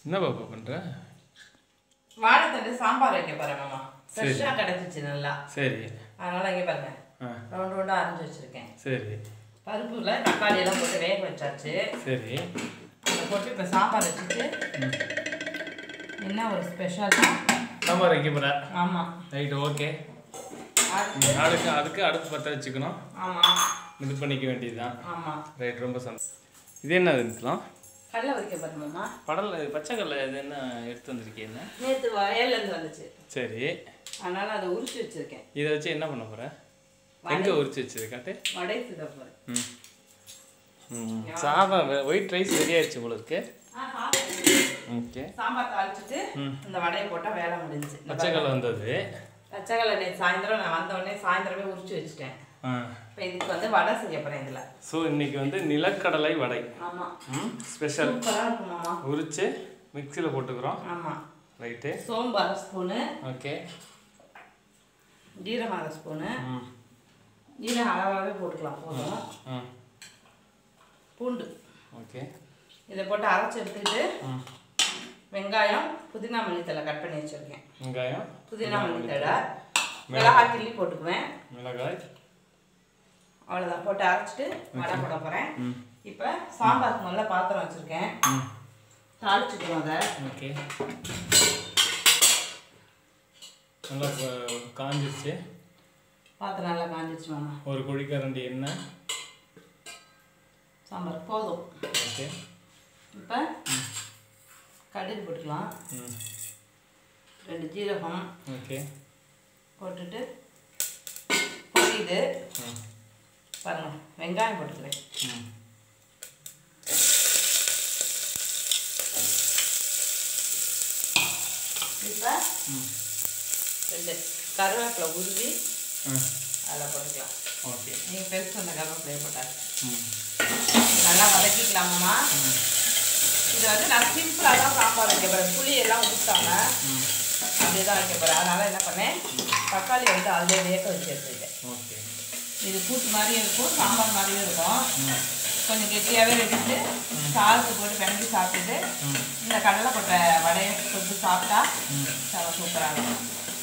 என்ன பாப்பா பண்ணுற வாழைத்தண்டு சாம்பார் வைக்க போறேன் மாமா ஃப்ரெஷ்ஷாக கிடச்சிச்சு நல்லா சரி அதனால இங்கே பாருங்க ஆ ரவுண்ட் ரவுண்டாக அரைஞ்சி வச்சிருக்கேன் சரி பருப்புல தக்காளி எல்லாம் போட்டு வேக வச்சாச்சு சரி அதை போட்டு இப்போ சாம்பார் வச்சுட்டு என்ன ஒரு ஸ்பெஷல் சாம்பார் வைக்க போகிற ஆமாம் ரைட் ஓகே அது அதுக்கு அதுக்கு அடுப்பு பற்ற வச்சுக்கணும் ஆமாம் இது பண்ணிக்க வேண்டியதுதான் ஆமாம் ரைட் ரொம்ப சந்தோஷம் இது என்ன இருக்கலாம் கடலை வைக்க போறேன் மாமா படல் பச்சை கடலை இது என்ன எடுத்து வந்திருக்கீங்க என்ன நேற்று வயல்லேருந்து வந்துச்சு சரி அதனால அதை உரிச்சு வச்சிருக்கேன் இதை வச்சு என்ன பண்ண போற எங்கே உரிச்சு வச்சிருக்காட்டு வடை சுட போகிறேன் ம் ம் சாதம் ஒயிட் ரைஸ் ரெடி ஆயிடுச்சு உங்களுக்கு ஓகே சாம்பார் தாளிச்சிட்டு இந்த வடையை போட்டால் வேலை முடிஞ்சுச்சு பச்சை கடலை வந்தது பச்சைக்கடலை நேற்று சாயந்தரம் நான் வந்த உடனே சாயந்தரமே உரிச்சு வச்சுட்டேன் ஆ இப்போ இதுக்கு வந்து வடை செய்ய போகிறேன் இதில் ஸோ இன்னைக்கு வந்து நிலக்கடலை வடை ஆமாம் ம் ஸ்பெஷல் சூப்பராக இருக்கும் மாமா உரிச்சு மிக்சியில் போட்டுக்கிறோம் ஆமாம் ரைட்டு சோம்பு அரை ஸ்பூனு ஓகே ஜீரகம் அரை ஸ்பூனு ம் ஜீரகம் அளவாகவே போட்டுக்கலாம் போதும் ம் பூண்டு ஓகே இதை போட்டு அரைச்சி எடுத்துக்கிட்டு ம் வெங்காயம் புதினா மல்லித்தலை கட் பண்ணி வச்சுருக்கேன் வெங்காயம் புதினா மல்லித்தலை மிளகாய் கிள்ளி போட்டுக்குவேன் மிளகாய் அவ்வளோதான் போட்டு அரைச்சிட்டு வடை போட போகிறேன் ம் இப்போ சாம்பாருக்கு முதல்ல பாத்திரம் வச்சுருக்கேன் ம் தாளிச்சுக்கிறோம் அதை ஓகே நல்லா ப- காஞ்சிருச்சு பாத்திரம் நல்லா காஞ்சிச்சு மாமா ஒரு குழிக்கரண்டி எண்ணெய் சாம்பார் போதும் ஓகே இப்போ கடுகு போட்டுக்கலாம் ம் ரெண்டு ஜீரகம் ஓகே போட்டுட்டு பொரியுது ம் பாருங்க வெங்காயம் போட்டுக்கிறேன் ம் இப்போ ம் ரெண்டு கருவேப்பிலை உருவி ம் அதில் போட்டுக்கலாம் ஓகே நீங்கள் பெருசு அந்த கருவேப்பிலையை போட்டாச்சு ம் நல்லா வதக்கிக்கலாமாம்மா இது வந்து நான் சிம்பிளாக தான் சாம்பார் வைக்க போகிறேன் புளி எல்லாம் ஊற்றாம ம் அப்படியே தான் வைக்க போகிறேன் அதனால் என்ன பண்ணேன் தக்காளி வந்து அதிலே வேக வச்சு எடுத்துக்கிட்டேன் ஓகே இது கூட்டு மாதிரியும் இருக்கும் சாம்பார் மாதிரியும் இருக்கும் ம் கொஞ்சம் கெட்டியாகவே வச்சுட்டு சாதத்தை போட்டு பிணைஞ்சு சாப்பிட்டுட்டு ம் இந்த கடலை கொட்டை வடையை தொட்டு சாப்பிட்டா ம் చాలా சூப்பராக இருக்கும்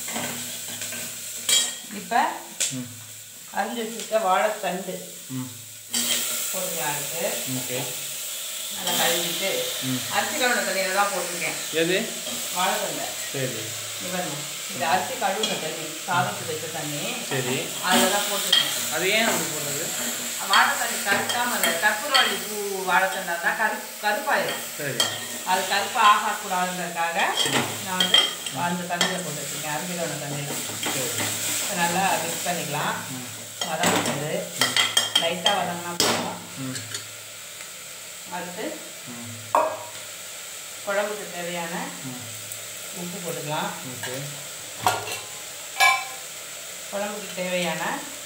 இப்போ ம் அரிஞ்சு வச்சுருக்க வாழைத்தண்டு ம் போட்டுக்கலாம் அதுக்கு ஓகே நல்லா கழுவிட்டு ம். அரிசி கழுவுன தண்ணியில் தான் போட்டிருக்கேன் எது வாழைத்தண்டை சரி இவன் இந்த அரிசி கழுவுன தண்ணி சாதத்துக்கு வச்ச தண்ணி சரி அதில் தான் போட்டிருக்கேன் அது ஏன் அப்படி போடுறது வாழைத்தண்ணி கருக்காம அந்த கற்பூரவள்ளி பூ வாழைத்தண்டா தான் கரு கருப்பாயிடும் சரி அது கருப்பு ஆகக்கூடாதுன்றதுக்காக நான் வந்து அந்த தண்ணியில் போட்டு வச்சுருக்கேன் அரிசி கழுவுன தண்ணியில் சரி இப்போ நல்லா மிக்ஸ் பண்ணிக்கலாம் வதங்குறது லைட்டாக வதங்கினா போதும் ம் அடுத்து ம் குழம்புக்கு தேவையான ம் உப்பு போட்டுக்கலாம் ஓகே குழம்புக்கு தேவையான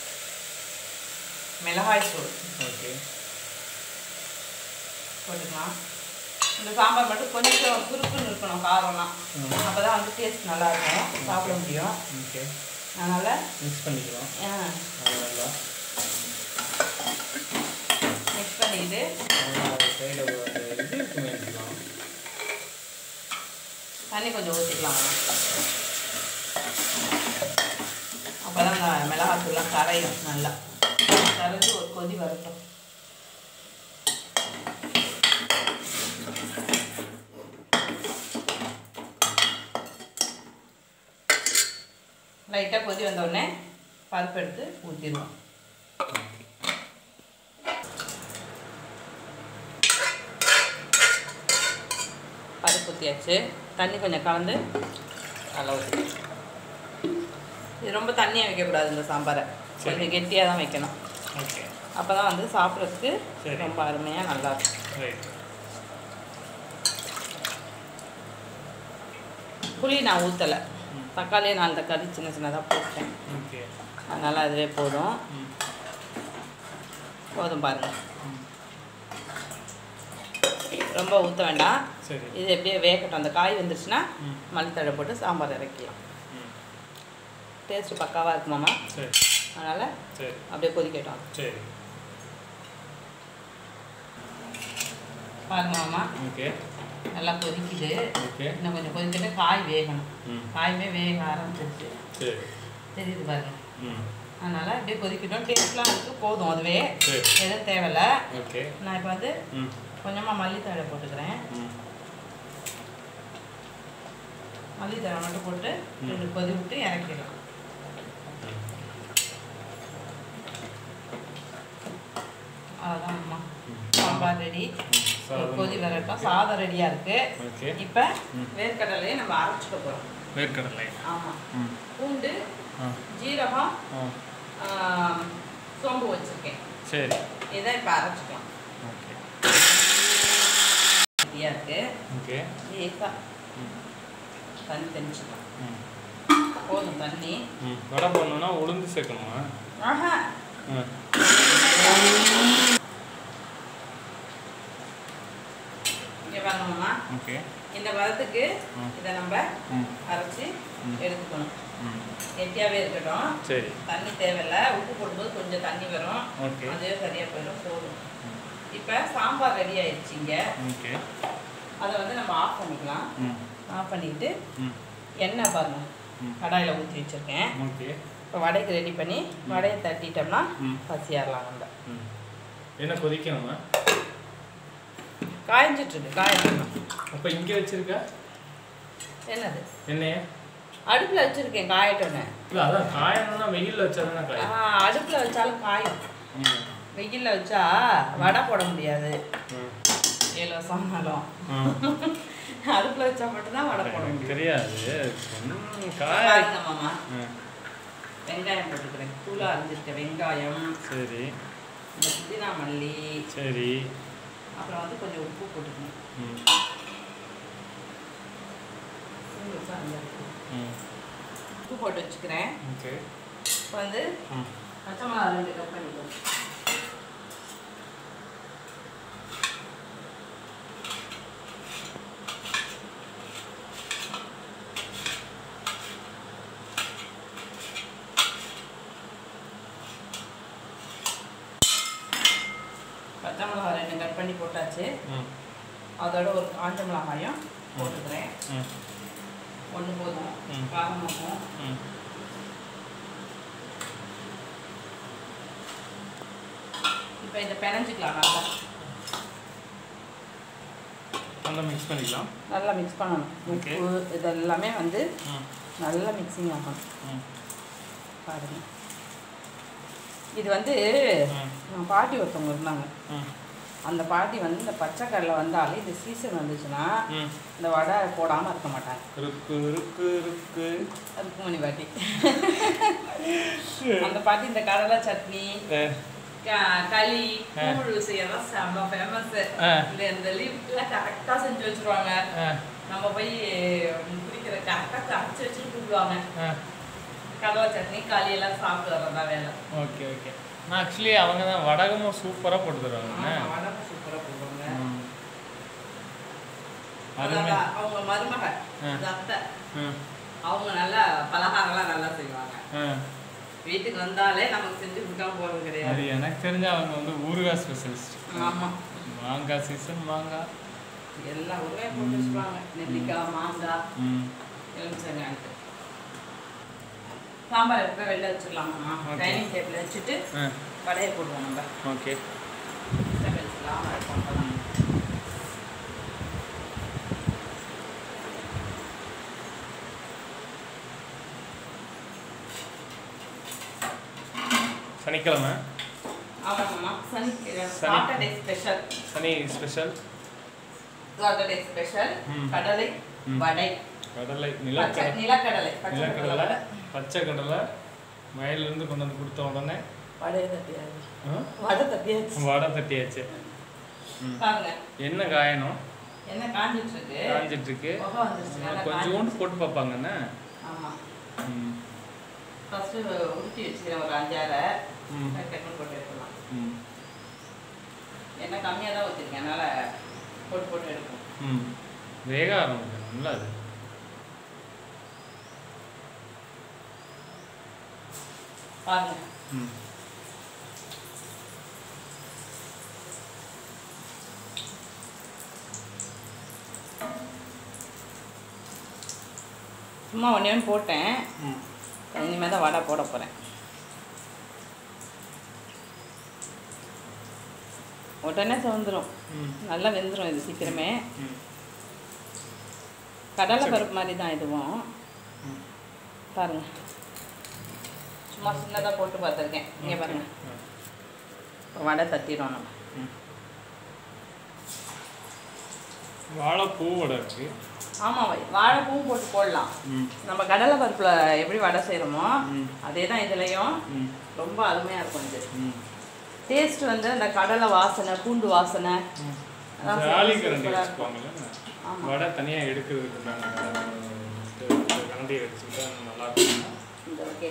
மிளகாய் தூள் ஓகே போட்டுக்கலாம் இந்த சாம்பார் மட்டும் கொஞ்சம் குறுக்குன்னு இருக்கணும் காரம்லாம் அப்போ தான் வந்து டேஸ்ட் நல்லாயிருக்கும் சாப்பிட முடியும் ஓகே அதனால் மிக்ஸ் பண்ணிக்கலாம் அது நல்லா மிக்ஸ் பண்ணிக்கிட்டு சைடில் இது இருக்குமே எடுத்துக்கலாம் தண்ணி கொஞ்சம் ஊற்றிக்கலாம் அப்போ தான் அந்த மிளகாய் தூள்லாம் கரையும் நல்லா கரைஞ்சி ஒரு கொதி வரட்டும் லைட்டாக கொதி வந்த உடனே பருப்பு எடுத்து ஊற்றிடுவோம் பருப்பு ஊற்றியாச்சு தண்ணி கொஞ்சம் கலந்து நல்லா ஊற்றி இது ரொம்ப தண்ணியாக வைக்கக்கூடாது இந்த சாம்பாரை கொஞ்சம் கெட்டியாக தான் வைக்கணும் ஓகே அப்போ தான் வந்து சாப்பிட்றதுக்கு சரி. ரொம்ப அருமையாக நல்லாயிருக்கும் ரைட் புளி நான் ஊற்றலை தக்காளியை நான் அந்த கறி சின்ன சின்னதாக போட்டேன் ஓகே அதனால் அதுவே போதும் ம் போதும் பாருங்கள் ரொம்ப ஊற்ற வேண்டாம் சரி இது எப்படியே வேகட்டும் அந்த காய் வந்துருச்சுன்னா ம். மல்லித்தழை போட்டு சாம்பார் இறக்கலாம் ம் டேஸ்ட்டு பக்காவாக இருக்குமாம்மா சரி அதனால் சரி அப்படியே கொதிக்கட்டும் சரி பாருங்க மாமா ஓகே நல்லா கொதிக்குது ஓகே இன்னும் கொஞ்சம் கொதிக்கிட்டு காய் வேகணும் ம் காயுமே வேக ஆரம்பிச்சிருச்சு சரி தெரியுது பாருங்க ம் அதனால் அப்படியே கொதிக்கட்டும் டேஸ்ட்லாம் இருக்குது போதும் அதுவே சரி எதுவும் தேவையில்ல ஓகே நான் இப்போ வந்து ம் கொஞ்சமாக மல்லித்தழை போட்டுக்கிறேன் ம் மல்லித்தழை மட்டும் போட்டு ரெண்டு கொதி விட்டு இறக்கிடலாம் அவ்வளோதான் அம்மா சாம்பார் ரெடி சாதம். கொதி வரட்டும் சாதம் ரெடியாக இருக்குது ஓகே இப்போ ம். வேர்க்கடலையை நம்ம அரைச்சிக்க போகிறோம் வேர்க்கடலை ஆமாம் ம் பூண்டு ஆ ஜீரகம் ஆ ஆம், சோம்பு வச்சுருக்கேன் சரி இதை இப்போ அரைச்சிக்கலாம் ஓகே ரெடியாக இருக்குது ஓகே லேசாக ம் தண்ணி தெளிச்சுக்கலாம் ம் போதும் தண்ணி ம் வடை பண்ணணும்னா உளுந்து சேர்க்கணுமா ஆஹா ஆ இங்கே பாருங்கம்மா ஓகே இந்த பதத்துக்கு ம். இதை நம்ம ம் அரைச்சி ம். எடுத்துக்கணும் ம் கெட்டியாகவே இருக்கட்டும் சரி தண்ணி தேவையில்ல உப்பு போடும்போது கொஞ்சம் தண்ணி வரும் ஓகே அதுவே சரியாக போயிடும் போதும் ம். இப்போ சாம்பார் ரெடி ஆயிடுச்சிங்க ஓகே அதை வந்து நம்ம ஆஃப் பண்ணிக்கலாம் ம் ஆஃப் பண்ணிட்டு ம் எண்ணெய் பாருங்க ம். கடாயில் ஊற்றி வச்சுருக்கேன் ஓகே இப்போ வடைக்கு ரெடி பண்ணி வடையை தட்டிட்டோம்னா ம். பசியாரலாம் நம்ம ம் என்ன கொதிக்கணுமா காய்ஞ்சிட்ருக்கு காயணும் அப்போ இங்கே வச்சிருக்க என்னது என்னைய அடுப்பில் வச்சுருக்கேன் காயட்டோன்னு இல்லை அதான் காயணும்னா வெயிலில் வச்சா தானே காயும் அடுப்பில் வச்சாலும் காயும் ம் வெயிலில் வச்சா வடை போட முடியாது ம் ஏழு வருஷம் ஆனாலும் ம் அடுப்பில் வச்சா மட்டும்தான் வடை போட எனக்கு முடியும் தெரியாது ம், காய் பாருங்க மாமா ம், வெங்காயம் போட்டுக்கிறேன் தூளாக அரைஞ்சிருக்க வெங்காயம் சரி இந்த புதினா மல்லி சரி அப்புறம் வந்து கொஞ்சம் உப்பு போட்டுக்கணும் ம் சிம்ல வச்சா அரைஞ்சிருக்கு. ம் உப்பு போட்டு வச்சுக்கிறேன் ஓகே இப்போ வந்து ம் பச்சை மிளகா ரெண்டு கட் பண்ணிக்கலாம் பச்சை மிளகா ரெண்டு கட் பண்ணி போட்டாச்சு ம் அதோட ஒரு காஞ்ச மிளகாயும் போட்டுக்கிறேன் ம் ஒன்று போதும் ம். காரமாக்கும் ம் இப்போ இதை பிணைஞ்சிக்கலாம் நல்லா நல்லா மிக்ஸ் பண்ணிக்கலாம் நல்லா மிக்ஸ் பண்ணணும் Okay. உப்பு இதெல்லாமே வந்து ம் நல்லா மிக்சிங் ஆகணும் ம் பாருங்க இது வந்து ம் நம்ம பாட்டி ஒருத்தவங்க இருந்தாங்க ம் அந்த பாட்டி வந்து இந்த பச்சை கடலை வந்தாலே இந்த சீசன் வந்துச்சுன்னா ம் இந்த வடை போடாமல் இருக்க மாட்டாங்க இருக்கு இருக்கு இருக்கு ருக்குமணி பாட்டி அந்த பாட்டி இந்த கடலை சட்னி அஹ், க- களி ஆ. கூழ் செய்யலாம் செம்ம ஃபேமஸ் ஆ. இந்த இந்த லீவ்ல கரெக்டாக செஞ்சு வச்சிருவாங்க அஹ், நம்ம போய் குடிக்கிற கரெக்டாக கரைச்சி வச்சுட்டு கூப்பிடுவாங்க அஹ். கடலை சட்னி களி எல்லாம் சாப்பிட்டு வரதா வேலை ஓகே ஓகே நான் ஆக்சுவலி அவங்க தான் வடகமும் சூப்பராக போட்டு தருவாங்க ஆமா, வடை சூப்பரா போடுவாங்க ம். அருமை அதான் அவங்க மருமக ஆ. இந்த அத்தை ம் அவங்க நல்லா பலகாரம்லாம் நல்லா செய்வாங்க ம் வீட்டுக்கு வந்தாலே நமக்கு செஞ்சு கொடுக்காம போறது அது கிடையாது எனக்கு தெரிஞ்ச அவங்க வந்து ஊறுகாய் ஸ்பெஷலிஸ்ட் ஆமா மாங்காய் சீசன் மாங்காய் எல்லா ஊருமே போட்டு வச்சுருவாங்க நெல்லிக்காய் மாங்காய் ம் எலுமிச்சங்காய்க்கு சாம்பார் எப்போ வெளில வச்சுக்கலாமா Okay. டைனிங் டேபிள் வச்சுட்டு ஆ வடையை போடுவோம் நம்ம ஓகே வச்சுக்கலாம் இருக்கும் சனிக்கிழமை ஆமாம்மா சனிக்கிழமை சனி. சாட்டர்டே ஸ்பெஷல் சனி ஸ்பெஷல் சாட்டர்டே ஸ்பெஷல் ம். கடலை ம். வடை கடலை பச்சை நிலக்கடலை நிலக்கடலை பச்சை நிலக்கடலை கடலை பச்சை கடலை வயல்லேருந்து கொண்டு வந்து கொடுத்த உடனே வடையை தட்டியாச்சு ஆ, வடை தட்டியாச்சு வடை தட்டியாச்சு ம். பாருங்க என்ன காயணும் என்ன காஞ்சிட்டு இருக்கு காஞ்சிட்டு இருக்கு புகை வந்துருச்சு நல்லா கொஞ்சோண்டு போட்டு பார்ப்பாங்கண்ணே ஆமா ம் ஃபர்ஸ்ட் உருட்டி வச்சுக்கிறேன் ஒரு அஞ்சாறு ம் டக்குன்னு போட்டு எடுக்கலாம் ம் எண்ணெய் கம்மியாக தான் ஊற்றிருக்கேன் அதனால் போட்டு போட்டு எடுப்போம் ம் வேக ஆரம்பிக்கணும்ல அது பாருங்க ம் சும்மா ஒன்றே ஒன்று போட்டேன் ம் இனிமேல் தான் வடை போட போகிறேன் உடனே சவுந்துரும் ம் நல்லா வெந்துடும் இது சீக்கிரமே ம் கடலை பருப்பு மாதிரி தான் இதுவும் ம் பாருங்க சும்மா சின்னதாக போட்டு பார்த்துருக்கேன் இங்கே பாருங்க ம் இப்போ வடை தட்டிடுவோம் நம்ம ம் வாழைப்பூ வடை இருக்கு ஆமாம் வாழைப்பூவும் போட்டு போடலாம் ம் நம்ம கடலை பருப்பில் எப்படி வடை செய்கிறோமோ ம். அதே தான் இதுலேயும் ம் ரொம்ப அருமையாக இருக்கும் இது ம் டேஸ்ட் வந்து அந்த கடலை வாசனை பூண்டு வாசனை ம். அதான் ஜாலி super கரண்டி ஆ வச்சுப்பாங்கல்ல ஆமா. வடை தனியாக எடுக்கிறதுக்கு உண்டான கரண்டி வச்சுக்கிட்டா நல்லா இருக்கும் இந்த ஓகே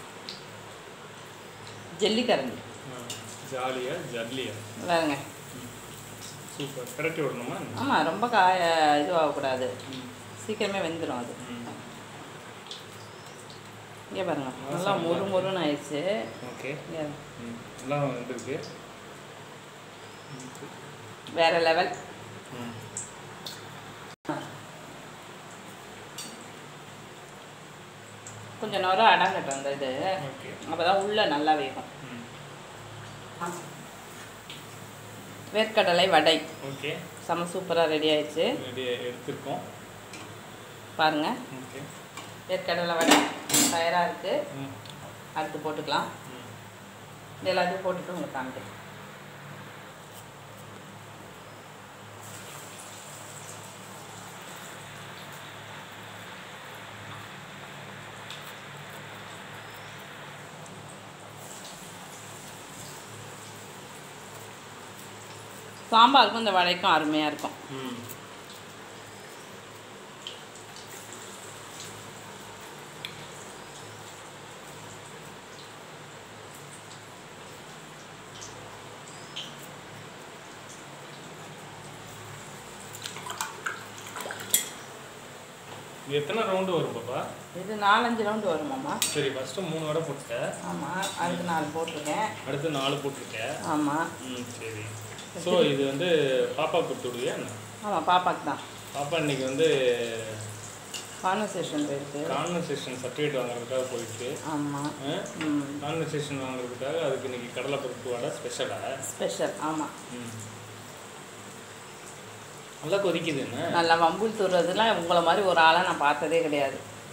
ஜல்லிக்கரண்டி ஜாலியா ஜல்லியா வேறுங்க சூப்பர் கரெக்டி விடணுமா ஆமாம் ரொம்ப காய இதுவாகக்கூடாது சீக்கிரமே வெந்துடும் அது ம் இங்கே பாருங்க நல்லா மொறு மொறுன்னு ஆயிடுச்சு ஓகே இங்க ம் எல்லாம் வந்துருக்கு வேற லெவல் ம் கொஞ்சம் நேரம் அடங்கட்டும் அந்த இது ஓகே அப்போ தான் உள்ளே நல்லா வேகும் ம் வேர்க்கடலை வடை ஓகே செம சூப்பராக ரெடி ஆயிடுச்சு ரெடி எடுத்திருக்கோம் பாருங்கள் ஓகே வேர்க்கடலை வடை தயாராக இருக்குது ம் அடுத்து போட்டுக்கலாம் ம் இது எல்லாத்தையும் போட்டுட்டு உங்களுக்கு காமிக்கிறேன் சாம்பாருக்கும் இந்த வடைக்கும் அருமையாக இருக்கும் ம் இது எத்தனை ரவுண்டு வரும் பாப்பா இது நாலஞ்சு ரவுண்டு வருமாம்மா சரி ஃபஸ்ட்டு மூணு வடை போட்டுட்டேன் ஆமாம் அடுத்து நாலு போட்டிருக்கேன் அடுத்து நாலு போட்டிருக்கேன் ஆமாம் ம் சரி ஸோ இது வந்து பாப்பா கொடுத்து விடுவியா என்ன ஆமாம் பாப்பாக்கு தான் பாப்பா இன்னைக்கு வந்து கான்வர்சேஷன் போயிருக்கு கான்வர்சேஷன் சர்டிஃபிகேட் வாங்குறதுக்காக போயிருக்கு ஆமாம் ம் கான்வர்சேஷன் வாங்குறதுக்காக அதுக்கு இன்னைக்கு கடலை பருப்பு வடை ஸ்பெஷலாக ஸ்பெஷல் ஆமாம் ம் நல்லா கொதிக்குது என்ன நல்லா வம்புல் தூர்றதுலாம் உங்களை மாதிரி ஒரு ஆளை நான் பார்த்ததே கிடையாது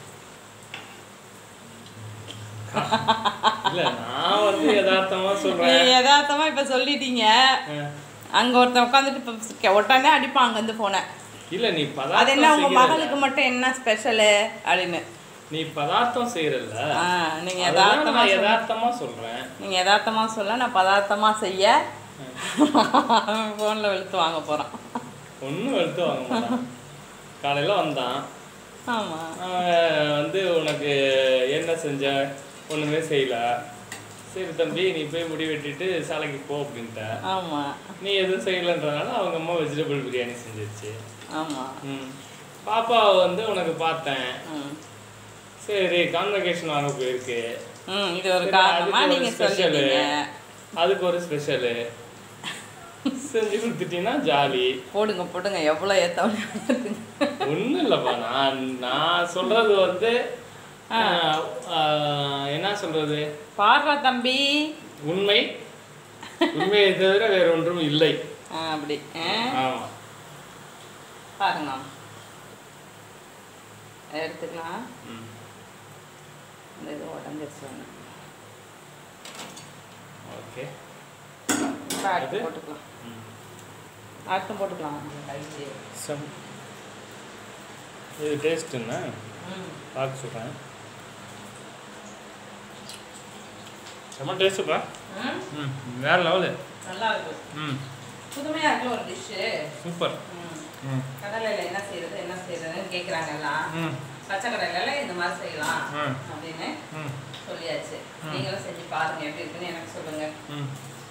இல்ல நான் வந்து யதார்த்தமா நீ சொல்றேன் யதார்த்தமா இப்போ சொல்லிட்டீங்க அஹ், அங்கே ஒருத்தன் உட்காந்துட்டு இப்போ உடனே அடிப்பான் அங்கேருந்து போனேன் இல்ல நீ அது என்ன பதார்த்தம் உங்கள் செய்யறல்ல மகளுக்கு மட்டும் என்ன ஸ்பெஷலு அப்படின்னு நீ பதார்த்தம் செய்யறல்ல ஆ நீங்கள் அதெல்லாம் யதார்த்தமா நான் யதார்த்தமா சொல்றேன் நீங்கள் யதார்த்தமாக சொல்ல நான் பதார்த்தமாக செய்ய ஃபோனில் வெளுத்து வாங்க போகிறோம் ஒன்றும் வெளுத்து வாங்க மாட்டான் காலையில வந்தான் ஆமாம் அவன் வந்து உனக்கு என்ன செஞ்ச ஒண்ணுமே செய்யல சரி தம்பி நீ போய் முடி வெட்டிட்டு சாலைக்கு போ அப்படின்ட்டேன் ஆமாம் நீ எதுவும் செய்யலைன்றனால அவங்க அம்மா வெஜிடபிள் பிரியாணி செஞ்சிருச்சு ஆமாம் ம் பாப்பாவை வந்து உனக்கு பார்த்தேன் ம் சரி கான்வெகேஷன் வாங்க போயிருக்கு ம் இது ஒரு சரி, காரணமாக அதுக்கு ஒரு நீங்கள் special. சொல்லிட்டீங்க அதுக்கு ஒரு ஸ்பெஷலு செஞ்சு கொடுத்துட்டீங்கன்னா ஜாலி போடுங்க போடுங்க எவ்வளோ ஏற்றவங்க ஒன்றும் இல்லைப்பா நான் நான் சொல்றது வந்து ஆஹ், ஆஹ், என்ன சொல்றது பாடுறா தம்பி உண்மை உண்மையை தவிர வேற ஒன்றும் இல்லை ஆ அப்படி ஆ ஆமா பாருங்க எடுத்துக்கலாம் ம் இந்த இது உடஞ்சிருச்சு ஒன்று ஓகே இப்போ அடுத்து அது? போட்டுக்கலாம் ம் அடுத்து போட்டுக்கலாம் கைக்கு சம் இது டேஸ்ட் என்ன ம் பார்க்க சொல்கிறேன் செம்ம டேஸ்ட்டுப்பா ம் ம் வேற லெவலு நல்லா இருக்கும் ம் புதுமையாக இருக்கு ஒரு டிஷ்ஷு சூப்பர் ம் ம் கடலையில் என்ன செய்யறது என்ன செய்யறதுன்னு கேட்குறாங்க எல்லாம் ம் பச்சை கடலையில இந்த மாதிரி செய்யலாம் ம். அப்படின்னு ம் சொல்லியாச்சு நீங்களும் செஞ்சு பாருங்க எப்படி இருக்குன்னு எனக்கு சொல்லுங்க ம்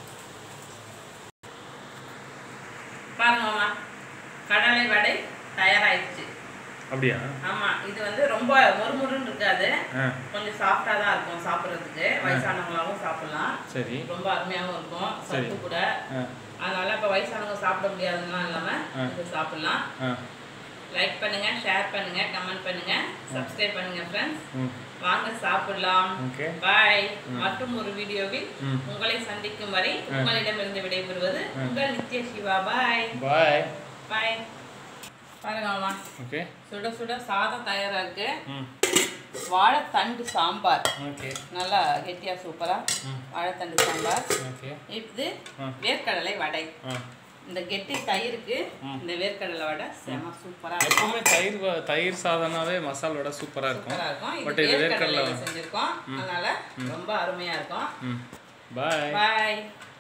பாருங்க மாமா கடலை வடை தயாராயிடுச்சு அப்படியா ஆமா இது வந்து ரொம்ப மொறுமொறுன்னு இருக்காது ஆ கொஞ்சம் சாஃப்டா தான் இருக்கும் சாப்பிட்றதுக்கு வயசானவங்களாவும் சாப்பிடலாம் சரி ரொம்ப அருமையாகவும் இருக்கும் சரி. சத்து கூட ஆ அதனால இப்போ வயசானவங்க சாப்பிட முடியாதுன்னா இல்லாம ஆ. இது சாப்பிடலாம் ஆ லைக் பண்ணுங்க ஷேர் பண்ணுங்க கமெண்ட் பண்ணுங்க சப்ஸ்கிரைப் பண்ணுங்க ஃப்ரெண்ட்ஸ் ம் வாங்க சாப்பிடலாம் ஓகே பாய் மற்றும் ஒரு வீடியோவில் ம். உங்களை சந்திக்கும் வரை உங்களிடமிருந்து விடைபெறுவது உங்கள் நித்ய சிவா பாய் பாய் பாய் பாருங்க மாமா ஓகே சுட சுட சாதம் தயாரா இருக்கு ம் வாழைத்தண்டு சாம்பார் ஓகே நல்லா கெட்டியா சூப்பரா ம். வாழைத்தண்டு சாம்பார் ஓகே இது ம். வேர்க்கடலை வடை ஆ இந்த கெட்டி தயிருக்கு இந்த வேர்க்கடலை வடை செம சூப்பரா இருக்கும் எப்பவுமே தயிர் வ- தயிர் சாதம்னாவே மசால் வடை சூப்பராக இருக்கும் சூப்பரா இருக்கும் பட் இது இது வேர்க்கடலையில வேர்க்கடலை செஞ்சிருக்கோம் அதனால ரொம்ப அருமையா இருக்கும் ம் பாய் பாய்